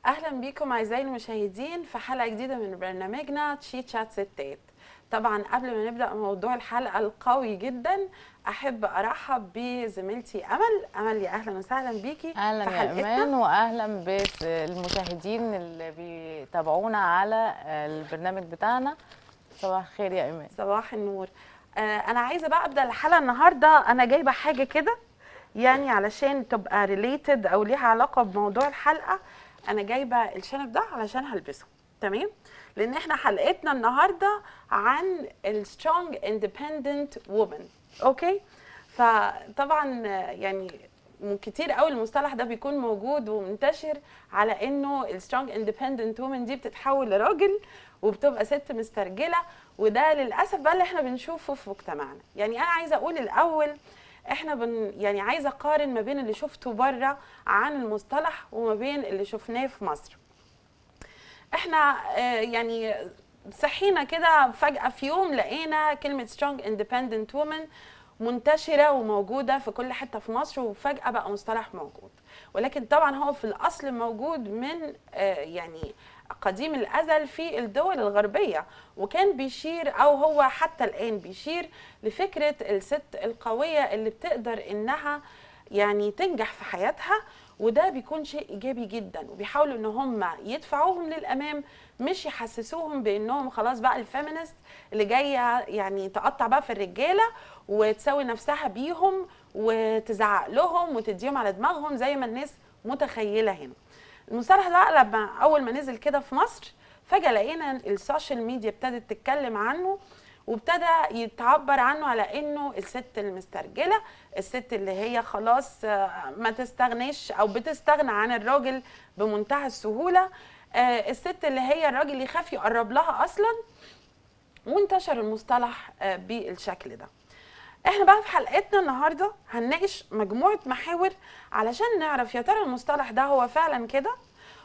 اهلا بيكم اعزائي المشاهدين في حلقه جديده من برنامجنا تشي تشات ستات طبعا قبل ما نبدا موضوع الحلقه القوي جدا احب ارحب بزميلتي امل امل يا اهلا وسهلا بيكي اهلا في يا حلقتنا. ايمان واهلا بالمشاهدين اللي بيتابعونا على البرنامج بتاعنا صباح الخير يا ايمان صباح النور آه انا عايزه بقى ابدا الحلقه النهارده انا جايبه حاجه كده يعني علشان تبقى ريليتد او ليها علاقه بموضوع الحلقه انا جايبه الشنب ده علشان هلبسه تمام لان احنا حلقتنا النهارده عن السترونج اندبندنت وومن اوكي فطبعا آه، يعني من كتير قوي المصطلح ده بيكون موجود ومنتشر على انه السترونج اندبندنت وومن دي بتتحول لراجل وبتبقى ست مسترجله وده للاسف بقى اللي احنا بنشوفه في مجتمعنا يعني انا عايزه اقول الاول احنا بن يعني عايزه اقارن ما بين اللي شفته بره عن المصطلح وما بين اللي شفناه في مصر احنا آه، يعني صحينا كده فجأة في يوم لقينا كلمة strong independent woman منتشرة وموجودة في كل حتة في مصر وفجأة بقى مصطلح موجود ولكن طبعا هو في الأصل موجود من آه، يعني قديم الأزل في الدول الغربية وكان بيشير أو هو حتى الآن بيشير لفكرة الست القوية اللي بتقدر إنها يعني تنجح في حياتها وده بيكون شيء ايجابي جدا وبيحاولوا ان هم يدفعوهم للامام مش يحسسوهم بانهم خلاص بقى الفيمينست اللي جايه يعني تقطع بقى في الرجاله وتساوي نفسها بيهم وتزعق لهم وتديهم على دماغهم زي ما الناس متخيله هنا. المصطلح ده لما اول ما نزل كده في مصر فجاه لقينا السوشيال ميديا ابتدت تتكلم عنه وابتدى يتعبر عنه على انه الست المسترجله الست اللي هي خلاص آه، ما تستغنيش او بتستغنى عن الراجل بمنتهى السهوله آه، الست اللي هي الراجل يخاف يقرب لها اصلا وانتشر المصطلح آه، بالشكل ده احنا بقى في حلقتنا النهارده هنناقش مجموعه محاور علشان نعرف يا ترى المصطلح ده هو فعلا كده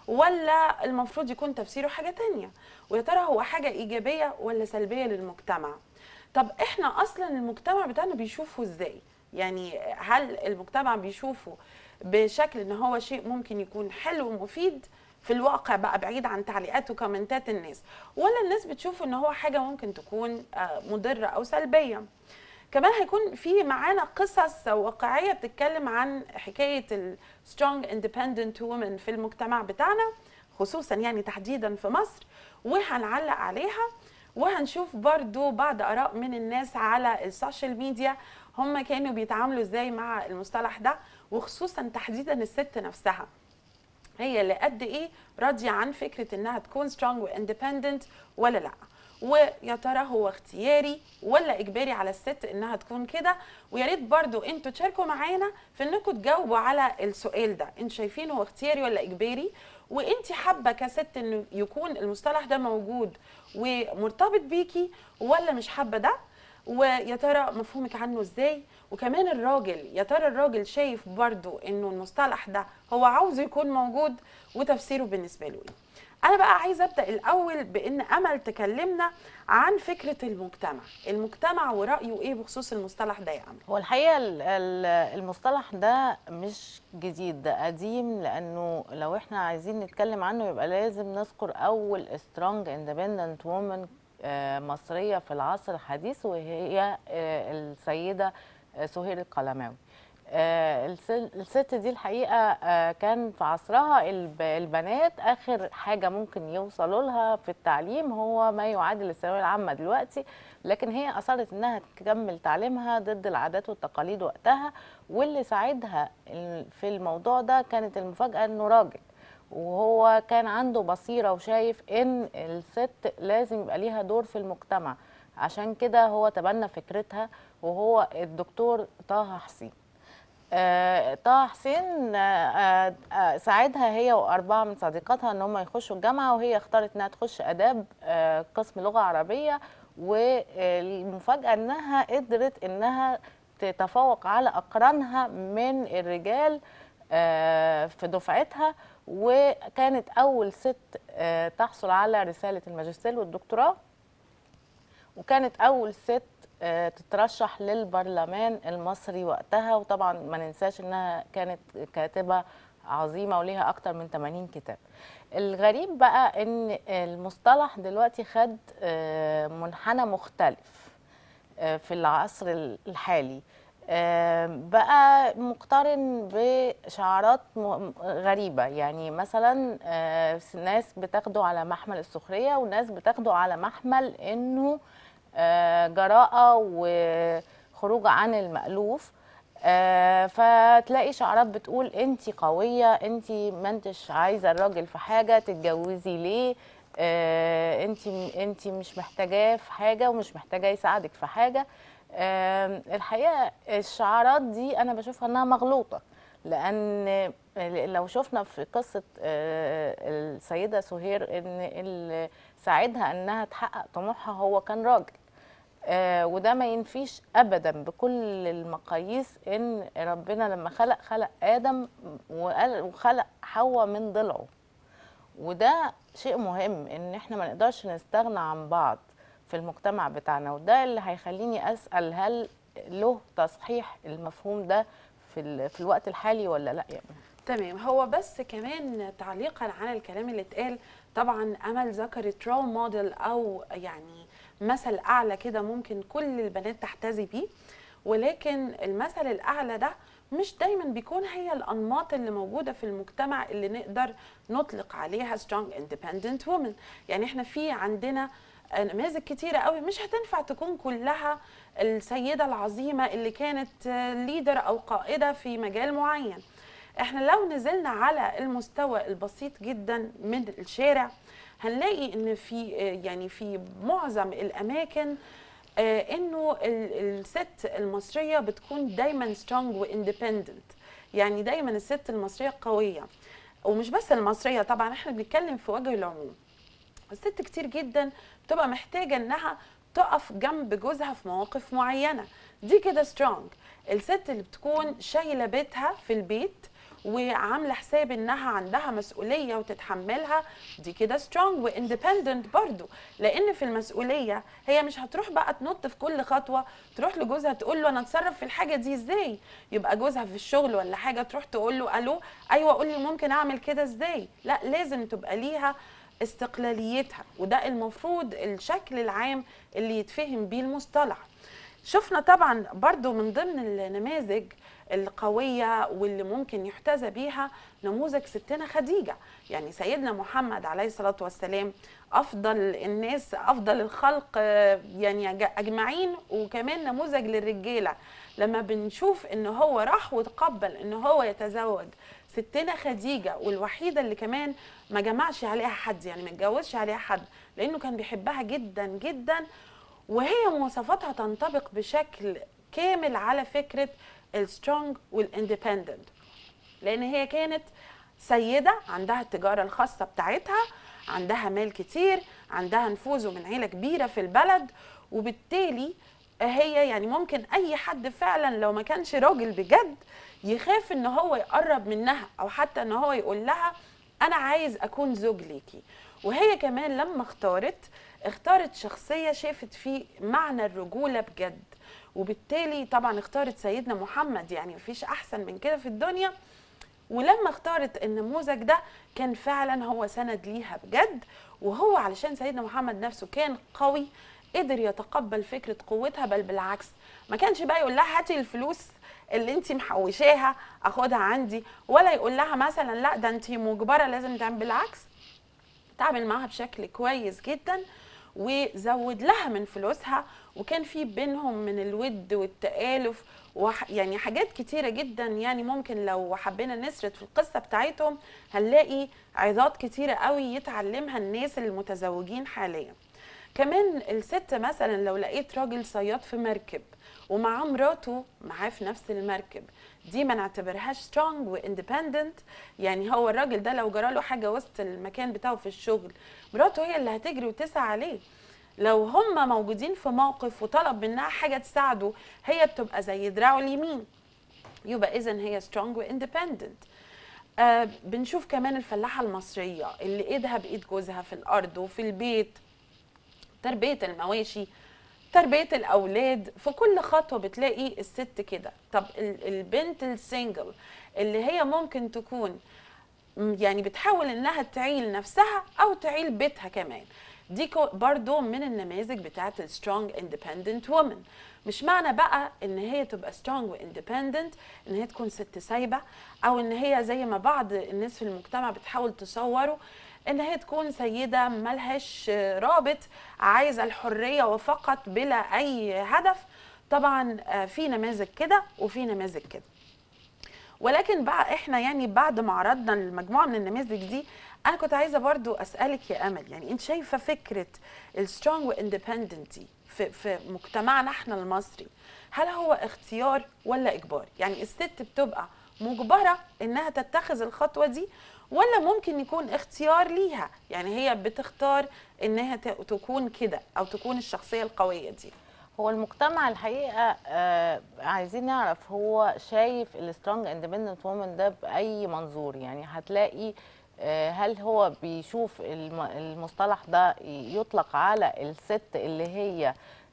ولا المفروض يكون تفسيره حاجه تانية ويا ترى هو حاجه ايجابيه ولا سلبيه للمجتمع طب احنا اصلا المجتمع بتاعنا بيشوفه ازاي يعني هل المجتمع بيشوفه بشكل ان هو شيء ممكن يكون حلو ومفيد في الواقع بقى بعيد عن تعليقات وكومنتات الناس ولا الناس بتشوف ان هو حاجه ممكن تكون آه، مضره او سلبيه كمان هيكون في معانا قصص واقعيه بتتكلم عن حكايه السترونج اندبندنت وومن في المجتمع بتاعنا خصوصا يعني تحديدا في مصر وهنعلق عليها وهنشوف برضو بعض اراء من الناس على السوشيال ميديا هم كانوا بيتعاملوا ازاي مع المصطلح ده وخصوصا تحديدا الست نفسها هي اللي قد ايه راضيه عن فكره انها تكون سترونج واندبندنت ولا لا ويا ترى هو اختياري ولا اجباري على الست انها تكون كده ويا ريت برضو انتوا تشاركوا معانا في انكم تجاوبوا على السؤال ده انتوا شايفين هو اختياري ولا اجباري وانت حابه كست انه يكون المصطلح ده موجود ومرتبط بيكي ولا مش حابه ده ويا ترى مفهومك عنه ازاي وكمان الراجل يا ترى الراجل شايف برضو انه المصطلح ده هو عاوزه يكون موجود وتفسيره بالنسبه له ايه انا بقى عايزه ابدا الاول بان امل تكلمنا عن فكره المجتمع المجتمع ورايه ايه بخصوص المصطلح ده يا امل هو الحقيقه ال- ال- المصطلح ده مش جديد ده قديم لانه لو احنا عايزين نتكلم عنه يبقى لازم نذكر اول سترونج اندبندنت وومن مصريه في العصر الحديث وهي آه، السيده آه، سهير القلماوي آه، الس- الست دي الحقيقه آه، كان في عصرها الب- البنات اخر حاجه ممكن يوصلوا لها في التعليم هو ما يعادل الثانويه العامه دلوقتي لكن هي اصرت انها تكمل تعليمها ضد العادات والتقاليد وقتها واللي ساعدها ال- في الموضوع ده كانت المفاجاه انه راجل وهو كان عنده بصيره وشايف ان الست لازم يبقى ليها دور في المجتمع عشان كده هو تبنى فكرتها وهو الدكتور طه حسين آه، طه حسين آه، آه، آه، ساعدها هي واربعه من صديقاتها ان هم يخشوا الجامعه وهي اختارت انها تخش اداب آه، قسم لغه عربيه والمفاجاه انها قدرت انها تتفوق على اقرانها من الرجال آه، في دفعتها وكانت اول ست آه، تحصل على رساله الماجستير والدكتوراه وكانت اول ست آه، تترشح للبرلمان المصري وقتها وطبعا ما ننساش انها كانت كاتبه عظيمه وليها اكتر من 80 كتاب الغريب بقى ان المصطلح دلوقتي خد آه، منحنى مختلف آه، في العصر الحالي آه، بقى مقترن بشعارات م- غريبة يعني مثلا آه، ناس بتاخده على محمل السخرية وناس بتاخده على محمل انه آه، جراءة وخروج عن المألوف آه، فتلاقي شعارات بتقول انت قوية انت ما انتش عايزة الراجل في حاجة تتجوزي ليه آه، انت انت مش محتاجاه في حاجة ومش محتاجاه يساعدك في حاجة آم، الحقيقه الشعارات دي انا بشوفها انها مغلوطه لان لو شفنا في قصه آه، السيده سهير ان اللي ساعدها انها تحقق طموحها هو كان راجل آه، وده ما ينفيش ابدا بكل المقاييس ان ربنا لما خلق خلق ادم وقال- وخلق حواء من ضلعه وده شيء مهم ان احنا ما نقدرش نستغنى عن بعض في المجتمع بتاعنا وده اللي هيخليني اسال هل له تصحيح المفهوم ده في ال- في الوقت الحالي ولا لا يعني تمام هو بس كمان تعليقا على الكلام اللي اتقال طبعا امل ذكرت رول موديل او يعني مثل اعلى كده ممكن كل البنات تحتذي بيه ولكن المثل الاعلى ده مش دايما بيكون هي الانماط اللي موجوده في المجتمع اللي نقدر نطلق عليها strong independent women يعني احنا في عندنا نماذج كتيرة قوي مش هتنفع تكون كلها السيدة العظيمة اللي كانت ليدر أو قائدة في مجال معين احنا لو نزلنا على المستوى البسيط جدا من الشارع هنلاقي ان في يعني في معظم الاماكن آه، انه ال- الست المصريه بتكون دايما سترونج واندبندنت يعني دايما الست المصريه قويه ومش بس المصريه طبعا احنا بنتكلم في وجه العموم الست كتير جدا بتبقى محتاجه انها تقف جنب جوزها في مواقف معينه دي كده سترونج الست اللي بتكون شايله بيتها في البيت وعامله حساب انها عندها مسؤوليه وتتحملها دي كده سترونج واندبندنت برضو لان في المسؤوليه هي مش هتروح بقى تنط في كل خطوه تروح لجوزها تقول له انا اتصرف في الحاجه دي ازاي يبقى جوزها في الشغل ولا حاجه تروح تقول له الو ايوه قول لي ممكن اعمل كده ازاي لا لازم تبقى ليها استقلاليتها وده المفروض الشكل العام اللي يتفهم بيه المصطلح شفنا طبعا برضو من ضمن النماذج القوية واللي ممكن يحتذى بيها نموذج ستنا خديجة يعني سيدنا محمد عليه الصلاة والسلام أفضل الناس أفضل الخلق آه، يعني أج- أجمعين وكمان نموذج للرجالة لما بنشوف إن هو راح وتقبل إن هو يتزوج ستنا خديجة والوحيدة اللي كمان ما جمعش عليها حد يعني ما اتجوزش عليها حد لأنه كان بيحبها جدا جدا وهي مواصفاتها تنطبق بشكل كامل على فكرة السترونج والاندبندنت لأن هي كانت سيدة عندها التجارة الخاصة بتاعتها عندها مال كتير عندها نفوذ من عيلة كبيرة في البلد وبالتالي هي يعني ممكن أي حد فعلا لو ما كانش راجل بجد يخاف ان هو يقرب منها او حتى ان هو يقول لها انا عايز اكون زوج ليكي وهي كمان لما اختارت اختارت شخصية شافت فيه معنى الرجولة بجد وبالتالي طبعا اختارت سيدنا محمد يعني مفيش احسن من كده في الدنيا ولما اختارت النموذج ده كان فعلا هو سند ليها بجد وهو علشان سيدنا محمد نفسه كان قوي قدر يتقبل فكرة قوتها بل بالعكس ما كانش بقى يقول لها هاتي الفلوس اللي انت محوشاها اخدها عندي ولا يقول لها مثلا لا ده انت مجبرة لازم تعمل بالعكس تعمل معاها بشكل كويس جدا وزود لها من فلوسها وكان في بينهم من الود والتآلف وح يعني حاجات كتيرة جدا يعني ممكن لو حبينا نسرد في القصة بتاعتهم هنلاقي عظات كتيرة قوي يتعلمها الناس المتزوجين حاليا كمان الست مثلا لو لقيت راجل صياد في مركب ومعاه مراته معاه في نفس المركب دي ما نعتبرهاش سترونج واندبندنت يعني هو الراجل ده لو جراله حاجه وسط المكان بتاعه في الشغل مراته هي اللي هتجري وتسعى عليه لو هم موجودين في موقف وطلب منها حاجه تساعده هي بتبقى زي دراعه اليمين يبقى اذا هي سترونج واندبندنت آه بنشوف كمان الفلاحه المصريه اللي ايدها بايد جوزها في الارض وفي البيت تربيه المواشي تربيه الاولاد في كل خطوه بتلاقي الست كده طب ال- البنت السنجل اللي هي ممكن تكون م- يعني بتحاول انها تعيل نفسها او تعيل بيتها كمان دي كو- برضو من النماذج بتاعت السترونج اندبندنت وومن مش معنى بقى ان هي تبقى سترونج واندبندنت ان هي تكون ست سايبه او ان هي زي ما بعض الناس في المجتمع بتحاول تصوره ان هي تكون سيده ملهاش رابط عايزه الحريه وفقط بلا اي هدف طبعا آه، في نماذج كده وفي نماذج كده ولكن بقى احنا يعني بعد ما عرضنا المجموعه من النماذج دي انا كنت عايزه برضو اسالك يا امل يعني انت شايفه فكره السترونج واندبندنت دي في في مجتمعنا احنا المصري هل هو اختيار ولا اجبار يعني الست بتبقى مجبره انها تتخذ الخطوه دي ولا ممكن يكون اختيار ليها يعني هي بتختار انها ت- تكون كده او تكون الشخصيه القويه دي هو المجتمع الحقيقه آه عايزين نعرف هو شايف السترونج اندبندنت وومن ده باي منظور يعني هتلاقي آه هل هو بيشوف الم- المصطلح ده يطلق على الست اللي هي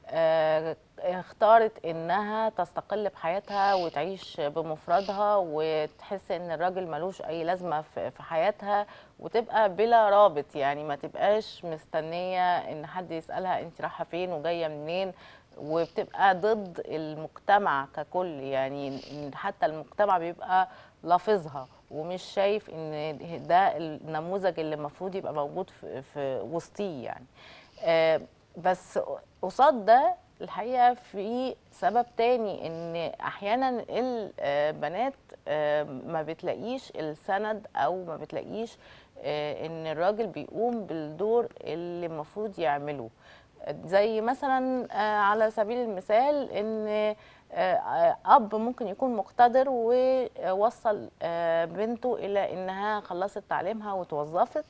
آه اختارت انها تستقل بحياتها وتعيش بمفردها وتحس ان الراجل ملوش اي لازمه في في حياتها وتبقى بلا رابط يعني ما تبقاش مستنيه ان حد يسالها انت رايحه فين وجايه منين وبتبقى ضد المجتمع ككل يعني إن حتى المجتمع بيبقى لافظها ومش شايف ان ده النموذج اللي المفروض يبقى موجود في, في وسطيه يعني آه، بس قصاد ده الحقيقه في سبب تاني ان احيانا البنات آه، ما بتلاقيش السند او ما بتلاقيش آه، ان الراجل بيقوم بالدور اللي المفروض يعمله زي مثلا آه، على سبيل المثال ان آه، آه، اب ممكن يكون مقتدر ووصل آه، بنته الى انها خلصت تعليمها وتوظفت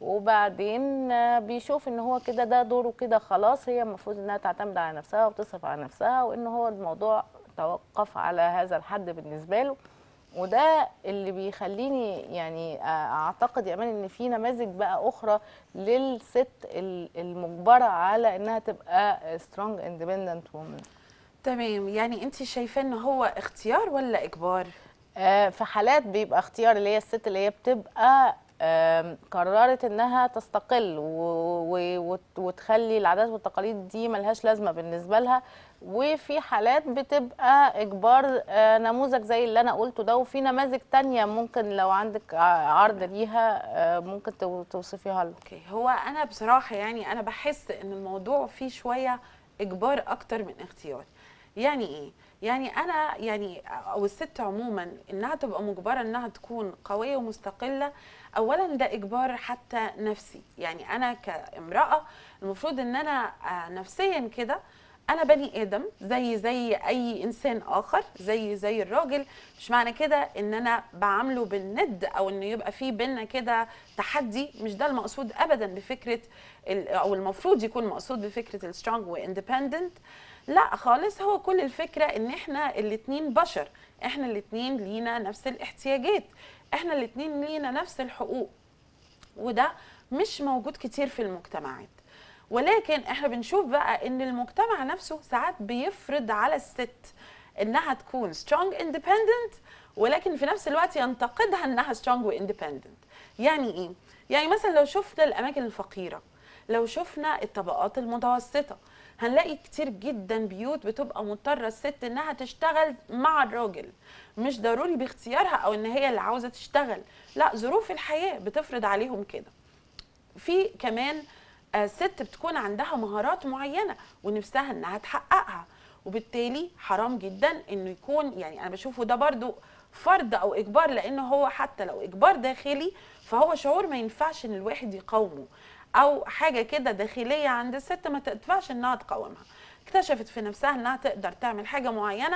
وبعدين آه، بيشوف ان هو كده ده دوره كده خلاص هي المفروض انها تعتمد على نفسها وتصرف على نفسها وان هو الموضوع توقف على هذا الحد بالنسبه له وده اللي بيخليني يعني اعتقد يا امان ان في نماذج بقى اخرى للست ال- المجبره على انها تبقى سترونج اندبندنت وومن تمام يعني انت شايفاه ان هو اختيار ولا اجبار في حالات بيبقى اختيار اللي هي الست اللي هي بتبقى آم، قررت انها تستقل و- و- وت- وتخلي العادات والتقاليد دي ملهاش لازمه بالنسبه لها وفي حالات بتبقى اجبار آه، نموذج زي اللي انا قلته ده وفي نماذج تانية ممكن لو عندك ع- عرض ليها آه، ممكن تو- توصفيها لنا اوكي هو انا بصراحه يعني انا بحس ان الموضوع فيه شويه اجبار اكتر من اختيار يعني ايه يعني انا يعني او الست عموما انها تبقى مجبره انها تكون قويه ومستقله اولا ده اجبار حتى نفسي يعني انا كامراه المفروض ان انا آه، نفسيا كده انا بني ادم زي زي اي انسان اخر زي زي الراجل مش معنى كده ان انا بعامله بالند او انه يبقى في بينا كده تحدي مش ده المقصود ابدا بفكره ال- او المفروض يكون مقصود بفكره السترونج واندبندنت لا خالص هو كل الفكره ان احنا الاتنين بشر احنا الاتنين لينا نفس الاحتياجات احنا الاتنين لينا نفس الحقوق وده مش موجود كتير في المجتمعات ولكن احنا بنشوف بقى ان المجتمع نفسه ساعات بيفرض على الست انها تكون strong independent ولكن في نفس الوقت ينتقدها انها strong واندبندنت يعني ايه يعني مثلا لو شفنا الاماكن الفقيره لو شفنا الطبقات المتوسطه هنلاقي كتير جدا بيوت بتبقى مضطره الست انها تشتغل مع الراجل مش ضروري باختيارها او ان هي اللي عاوزه تشتغل لا ظروف الحياه بتفرض عليهم كده في كمان آه، ست بتكون عندها مهارات معينه ونفسها انها تحققها وبالتالي حرام جدا انه يكون يعني انا بشوفه ده برضو فرض او اجبار لانه هو حتى لو اجبار داخلي فهو شعور ما ينفعش ان الواحد يقاومه او حاجه كده داخليه عند الست ما تنفعش انها تقاومها اكتشفت في نفسها انها تقدر تعمل حاجه معينه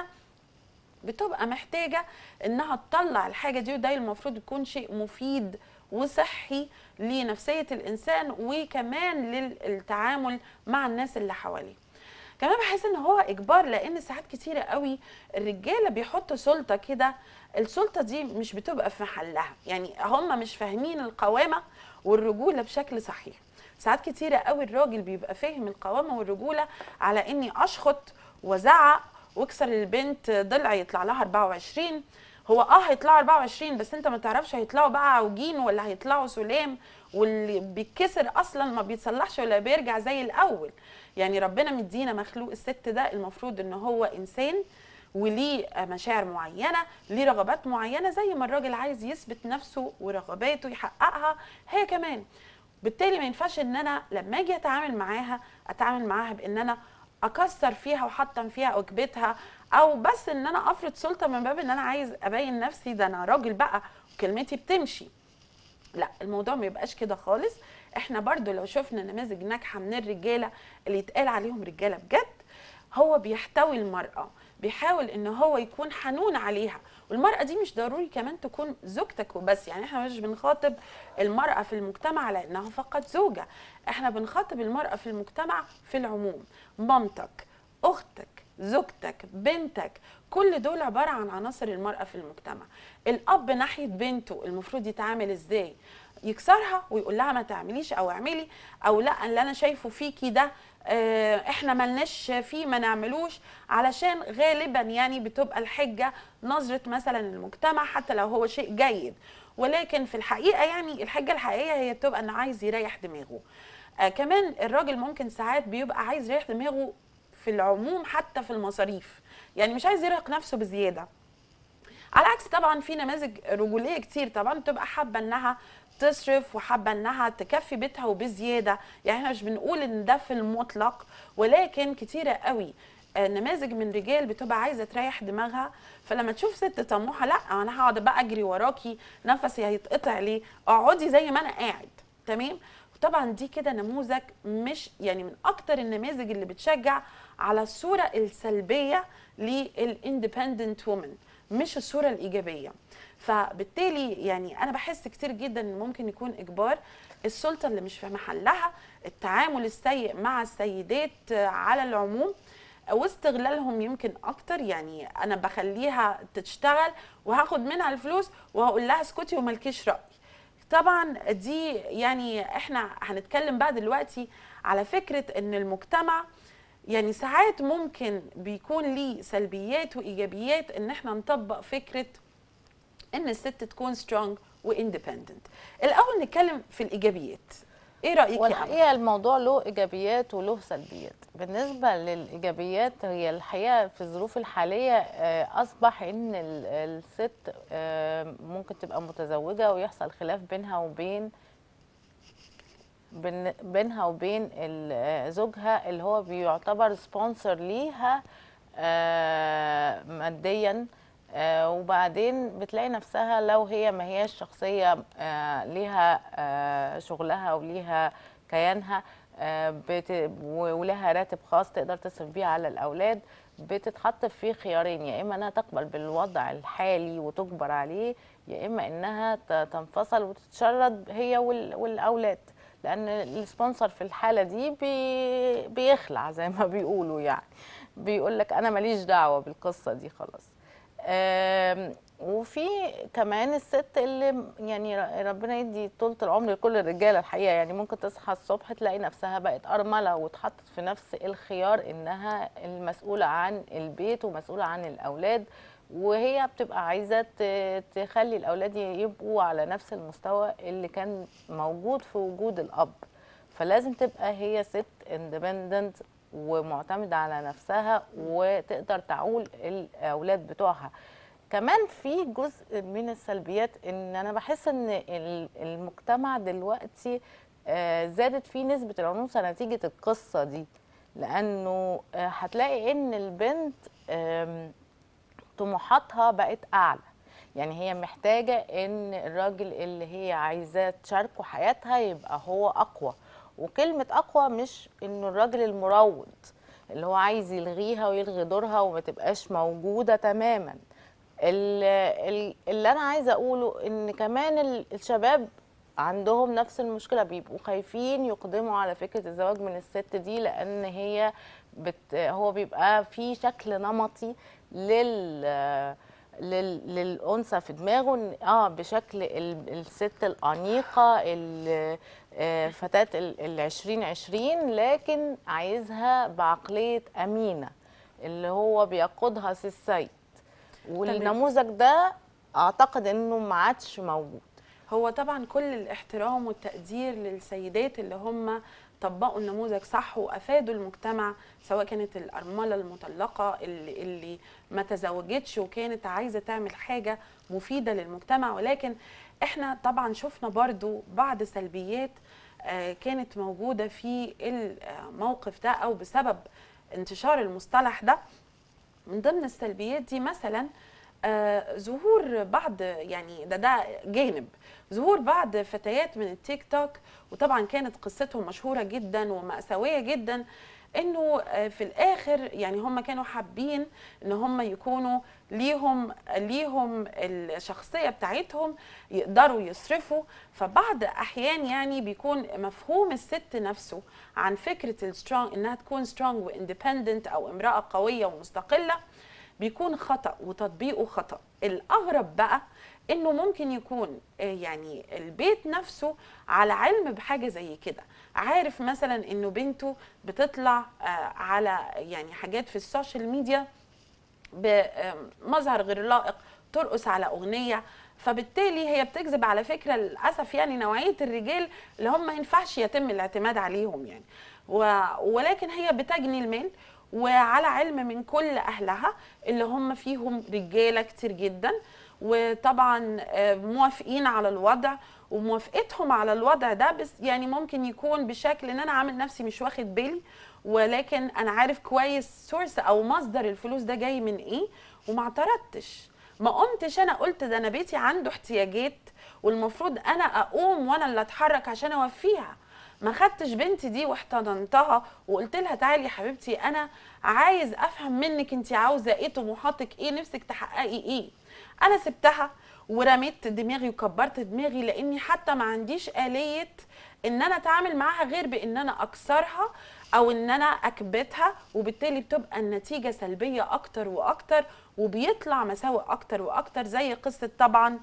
بتبقى محتاجة انها تطلع الحاجة دي وده المفروض يكون شيء مفيد وصحي لنفسية الانسان وكمان للتعامل مع الناس اللي حواليه كمان بحس ان هو اجبار لان ساعات كتيرة قوي الرجالة بيحطوا سلطة كده السلطة دي مش بتبقى في محلها يعني هم مش فاهمين القوامة والرجولة بشكل صحيح ساعات كتيره قوي الراجل بيبقى فاهم القوامه والرجوله على اني اشخط وازعق واكسر البنت ضلع يطلع لها 24 هو اه هيطلعوا 24 بس انت ما تعرفش هيطلعوا بقى عوجين ولا هيطلعوا سلام واللي بيتكسر اصلا ما بيتصلحش ولا بيرجع زي الاول يعني ربنا مدينا مخلوق الست ده المفروض ان هو انسان وليه مشاعر معينه ليه رغبات معينه زي ما الراجل عايز يثبت نفسه ورغباته يحققها هي كمان بالتالي ما ينفعش ان انا لما اجي اتعامل معاها اتعامل معاها بان انا اكسر فيها واحطم فيها او اكبتها او بس ان انا افرض سلطه من باب ان انا عايز ابين نفسي ده انا راجل بقى وكلمتي بتمشي لا الموضوع ما يبقاش كده خالص احنا برضو لو شفنا نماذج ناجحه من الرجاله اللي يتقال عليهم رجاله بجد هو بيحتوي المراه بيحاول ان هو يكون حنون عليها والمرأة دي مش ضروري كمان تكون زوجتك وبس يعني احنا مش بنخاطب المرأة في المجتمع على انها فقط زوجة احنا بنخاطب المرأة في المجتمع في العموم مامتك اختك زوجتك بنتك كل دول عبارة عن عناصر المرأة في المجتمع الاب ناحية بنته المفروض يتعامل ازاي يكسرها ويقول لها ما تعمليش او اعملي او لا اللي انا شايفه فيكي ده آه، احنا ملناش فيه ما نعملوش علشان غالبا يعني بتبقى الحجه نظره مثلا المجتمع حتى لو هو شيء جيد ولكن في الحقيقه يعني الحجه الحقيقيه هي بتبقى انه عايز يريح دماغه آه كمان الراجل ممكن ساعات بيبقى عايز يريح دماغه في العموم حتى في المصاريف يعني مش عايز يرهق نفسه بزياده على عكس طبعا في نماذج رجوليه كتير طبعا بتبقى حابه انها تصرف وحابه انها تكفي بيتها وبزياده يعني احنا مش بنقول ان ده في المطلق ولكن كتيره قوي آه، نماذج من رجال بتبقى عايزه تريح دماغها فلما تشوف ست طموحه لا انا هقعد بقى اجري وراكي نفسي هيتقطع ليه اقعدي زي ما انا قاعد تمام طبعا دي كده نموذج مش يعني من اكتر النماذج اللي بتشجع على الصوره السلبيه للاندبندنت وومن مش الصوره الايجابيه فبالتالي يعني انا بحس كتير جدا ان ممكن يكون اجبار السلطه اللي مش في محلها التعامل السيء مع السيدات على العموم واستغلالهم يمكن اكتر يعني انا بخليها تشتغل وهاخد منها الفلوس وهقول لها اسكتي وملكيش راي طبعا دي يعني احنا هنتكلم بقى دلوقتي على فكره ان المجتمع يعني ساعات ممكن بيكون ليه سلبيات وايجابيات ان احنا نطبق فكره ان الست تكون سترونج واندبندنت الاول نتكلم في الايجابيات ايه رايك يا أمل؟ والحقيقه الموضوع له ايجابيات وله سلبيات بالنسبه للايجابيات هي الحقيقه في الظروف الحاليه آه، اصبح ان ال- الست آه، ممكن تبقى متزوجه ويحصل خلاف بينها وبين بين- بينها وبين ال- آه، زوجها اللي هو بيعتبر سبونسر ليها آه، ماديا آه، وبعدين بتلاقي نفسها لو هي ما هياش شخصية آه، ليها آه، شغلها وليها كيانها آه، بت- و- ولها راتب خاص تقدر تصرف بيه على الأولاد بتتحط في خيارين يا إما إنها تقبل بالوضع الحالي وتجبر عليه يا إما إنها ت- تنفصل وتتشرد هي وال- والأولاد لأن السبونسر في الحالة دي بي بيخلع زي ما بيقولوا يعني بيقول لك أنا ماليش دعوة بالقصة دي خلاص آم، وفي كمان الست اللي يعني ر- ربنا يدي طولة العمر لكل الرجالة الحقيقة يعني ممكن تصحى الصبح تلاقي نفسها بقت أرملة واتحطت في نفس الخيار إنها المسؤولة عن البيت ومسؤولة عن الأولاد وهي بتبقى عايزة ت- تخلي الأولاد يبقوا على نفس المستوى اللي كان موجود في وجود الأب فلازم تبقى هي ست اندبندنت ومعتمدة على نفسها وتقدر تعول الأولاد بتوعها كمان في جزء من السلبيات ان انا بحس ان ال- المجتمع دلوقتي آه، زادت فيه نسبة العنوسة نتيجة القصة دي لانه آه، هتلاقي ان البنت آم، طموحاتها بقت اعلى يعني هي محتاجة ان الراجل اللي هي عايزاه تشاركه حياتها يبقى هو اقوى وكلمة اقوى مش انه الراجل المروض اللي هو عايز يلغيها ويلغي دورها وما تبقاش موجودة تماما ال- ال- اللي انا عايزة اقوله ان كمان ال- الشباب عندهم نفس المشكلة بيبقوا خايفين يقدموا على فكرة الزواج من الست دي لان هي بت هو بيبقى في شكل نمطي لل لل- للانثى في دماغه إن- اه بشكل ال- الست الانيقه ال- آه، فتاه ال- العشرين عشرين لكن عايزها بعقليه امينه اللي هو بيقودها سي السيد والنموذج ده اعتقد انه ما عادش موجود هو طبعا كل الاحترام والتقدير للسيدات اللي هم طبقوا النموذج صح وافادوا المجتمع سواء كانت الارمله المطلقه اللي, اللي ما تزوجتش وكانت عايزه تعمل حاجه مفيده للمجتمع ولكن احنا طبعا شفنا برضو بعض سلبيات آه، كانت موجوده في الموقف ده او بسبب انتشار المصطلح ده من ضمن السلبيات دي مثلا آه، ظهور بعض يعني ده ده جانب ظهور بعض فتيات من التيك توك وطبعا كانت قصتهم مشهوره جدا ومأساويه جدا انه آه، في الاخر يعني هم كانوا حابين ان هم يكونوا ليهم ليهم الشخصيه بتاعتهم يقدروا يصرفوا فبعض احيان يعني بيكون مفهوم الست نفسه عن فكره السترونج انها تكون سترونج واندبندنت او امراه قويه ومستقله بيكون خطا وتطبيقه خطا الاغرب بقى انه ممكن يكون آه، يعني البيت نفسه على علم بحاجه زي كده عارف مثلا انه بنته بتطلع آه، على يعني حاجات في السوشيال ميديا بمظهر غير لائق ترقص على اغنيه فبالتالي هي بتجذب على فكره للاسف يعني نوعيه الرجال اللي هم ما ينفعش يتم الاعتماد عليهم يعني و... ولكن هي بتجني المال وعلى علم من كل اهلها اللي هم فيهم رجاله كتير جدا وطبعا آه، موافقين على الوضع وموافقتهم على الوضع ده بس يعني ممكن يكون بشكل ان انا عامل نفسي مش واخد بالي ولكن انا عارف كويس سورس او مصدر الفلوس ده جاي من ايه وما اعترضتش ما قمتش انا قلت ده انا بيتي عنده احتياجات والمفروض انا اقوم وانا اللي اتحرك عشان اوفيها ما خدتش بنتي دي واحتضنتها وقلت لها تعالي يا حبيبتي انا عايز افهم منك انت عاوزه ايه طموحاتك ايه نفسك تحققي ايه انا سبتها ورميت دماغي وكبرت دماغي لاني حتى ما عنديش آلية ان انا اتعامل معاها غير بان انا اكسرها او ان انا اكبتها وبالتالي بتبقى النتيجة سلبية اكتر واكتر وبيطلع مساوئ اكتر واكتر زي قصة طبعا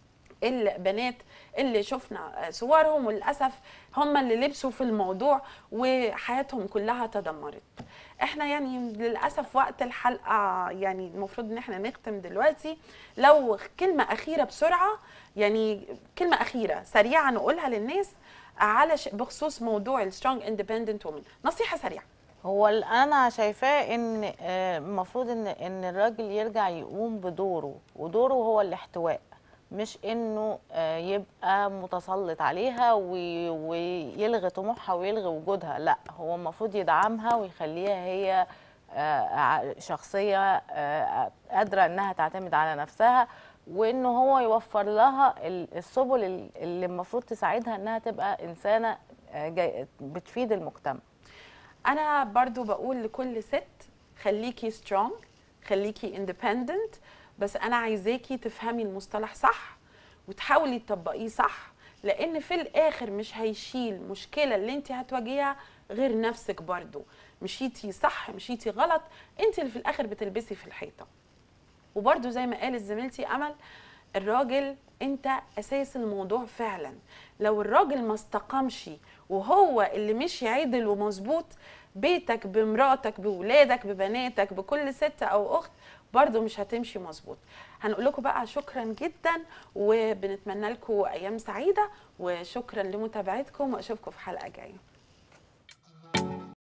البنات اللي شفنا صورهم وللاسف هم اللي لبسوا في الموضوع وحياتهم كلها تدمرت احنا يعني للاسف وقت الحلقه يعني المفروض ان احنا نختم دلوقتي لو كلمه اخيره بسرعه يعني كلمه اخيره سريعه نقولها للناس على ش... بخصوص موضوع السترونج اندبندنت وومن نصيحه سريعه هو ال- انا شايفاه ان آه، المفروض ان ان الراجل يرجع يقوم بدوره ودوره هو الاحتواء مش انه آه، يبقى متسلط عليها وي- ويلغي طموحها ويلغي وجودها لا هو المفروض يدعمها ويخليها هي آه، ع- شخصيه آه، قادره انها تعتمد على نفسها وانه هو يوفر لها ال- السبل ال- اللي المفروض تساعدها انها تبقى انسانه آه، جاي- بتفيد المجتمع انا برضو بقول لكل ست خليكي سترونج خليكي اندبندنت بس انا عايزاكي تفهمي المصطلح صح وتحاولي تطبقيه صح لان في الاخر مش هيشيل المشكله اللي انت هتواجهيها غير نفسك برضو مشيتي صح مشيتي غلط انت اللي في الاخر بتلبسي في الحيطه وبرده زي ما قالت زميلتي امل الراجل انت اساس الموضوع فعلا لو الراجل ما استقامش وهو اللي مشي عدل ومظبوط بيتك بمراتك بولادك ببناتك بكل ست او اخت برضه مش هتمشي مظبوط هنقول لكم بقى شكرا جدا وبنتمنى لكم ايام سعيده وشكرا لمتابعتكم واشوفكم في حلقه جايه